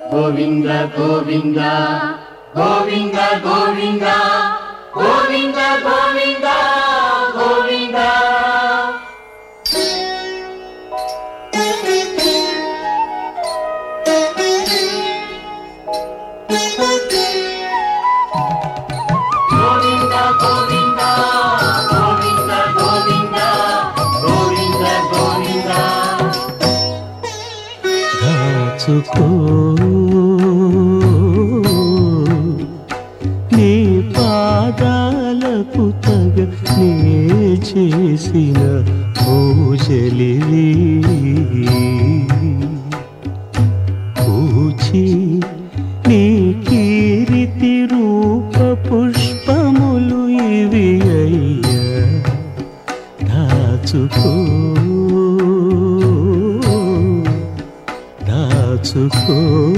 గోవింద గోవింద గోవింద గోవింద గోవింద గోవింద గోవింద గోవింద గోవింద గోవింద గోవింద గోవింద గోవింద దాచుకో నీ పాదాలకు తగ నే చేసిన పూజలివి పూచి నీ కీరితి రూప పుష్పములు ఇవి అయ్యా దాచుకో దాచుకో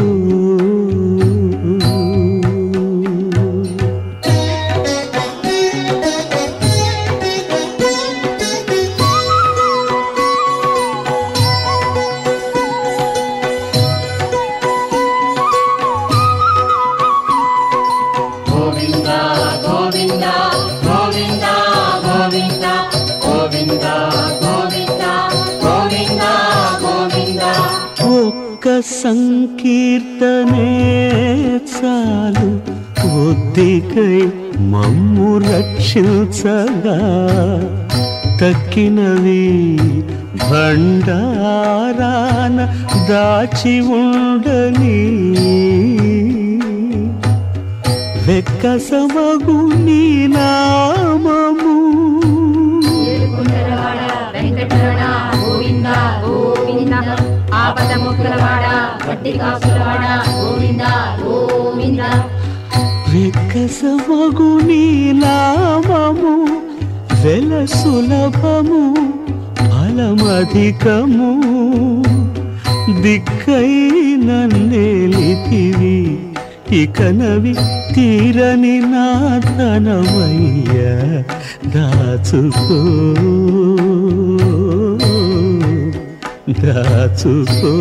గోవింద గోవింద గోవింద గోవింద గోవింద గోవింద గోవింద గోవింద ఒక్క సంకీర్తనే చాలు ఒద్దికై మమ్ము రక్షించగా తక్కినవి భండారాన దాచి ఉండని వెక్కసమగు నీ నామము ఏడుకొండలవాడ వెంకటరమణ గోవింద గోవింద ఆపద ముక్కలవాడ గట్టి కాసులవాడ గోవింద గోవింద వెక్కసమగు నీ నామము వెల సులభము ఫలమధికము దిక్కై నన్నేలితివి ఇకనవి తీరని నా ధనమయ్య దాచుకో దాచుకో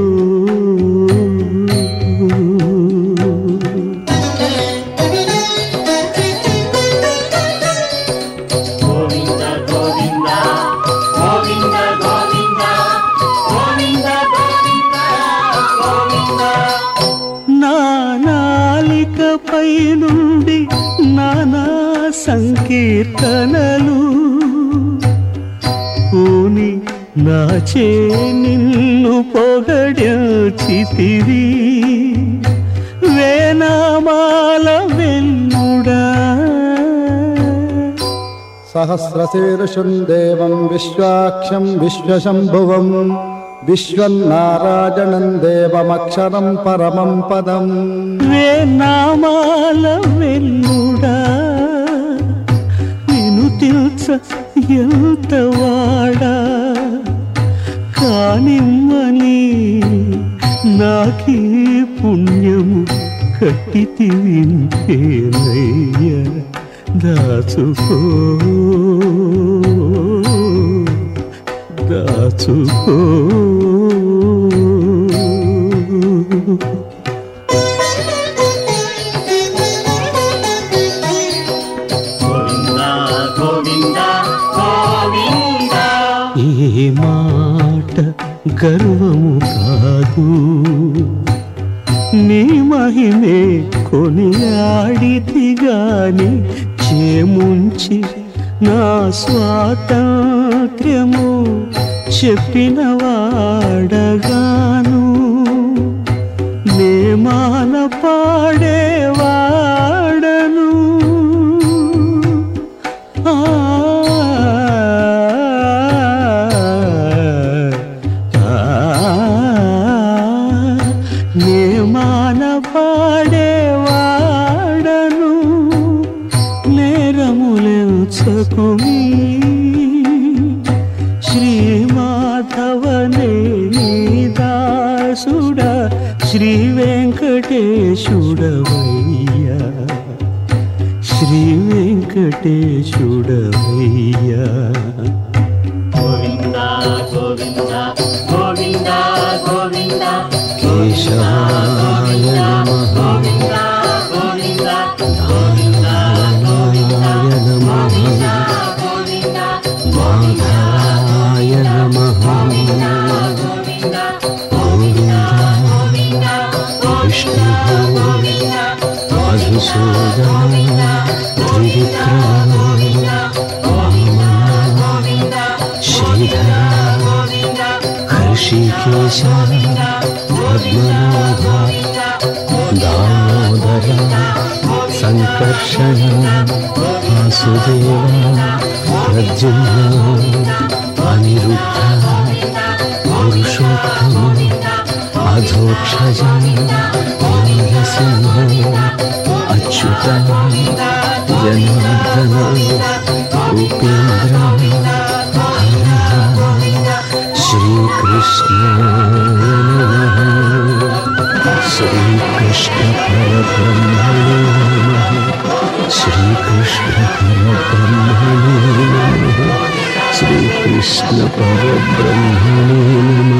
గోవింద గోవింద గోవింద గోవింద గోవింద గోవింద గోవింద నా నాలికపై నుండి నానా సంకీర్తనలు ఊని నాచే నిన్ను పొగడచితివి వేనామాల వెన్నుడా सहस्रशीर्षुम् देवम् विश्वाक्षम् विश्वशम्भुवम् विश्वन्नारायणम् देवमक्षरम् परमम् पदम् వేనామాల వెన్నుడా నిన్ను తెలుస ఎంత వాడా కానిమ్మని నాకీ పుణ్యము కట్టితి వింటేనయ్య దాచుకో దాచుకో గోవింద గోవింద గోవింద ఈ మాట గర్వము కాదు నీ మహిమే కొనియాడితి గాని చేముంచి నా స్వాతంత్ర్యము చెప్పిన వాడగాను నేమాన పాడేవాడను ఆ నేమాన పాడేవాడను నేరములెంచకుమీ శ్రీమాధవనే నీదాసుడ శ్రీ వెంకటేశుడవయ్యా శ్రీ వెంకటేశుడవయ్యా గోవింద గోవింద గోవింద గోవింద కేశవాయ నమః నారాయణాయ నమః మాధవాయ నమః గోవింద విష్ణు మధుసూదన త్రివిక్రమ వామన శ్రీధర హర్షికేశ పద్మనాభ దామోదర సంకర్షణ వాసుదేవ ప్రద్యుమ్న అనిరుద్ధ పురుషోత్తమ అధోక్షజ నరసింహ అచ్యుత జనార్దన ఉపేంద్ర హర శ్రీకృష్ణ శ్రీకృష్ణ పరబ్రహ్మణే నమః శ్రీకృష్ణ పరబ్రహ్మణే నమః శ్రీకృష్ణ పరబ్రహ్మణే నమః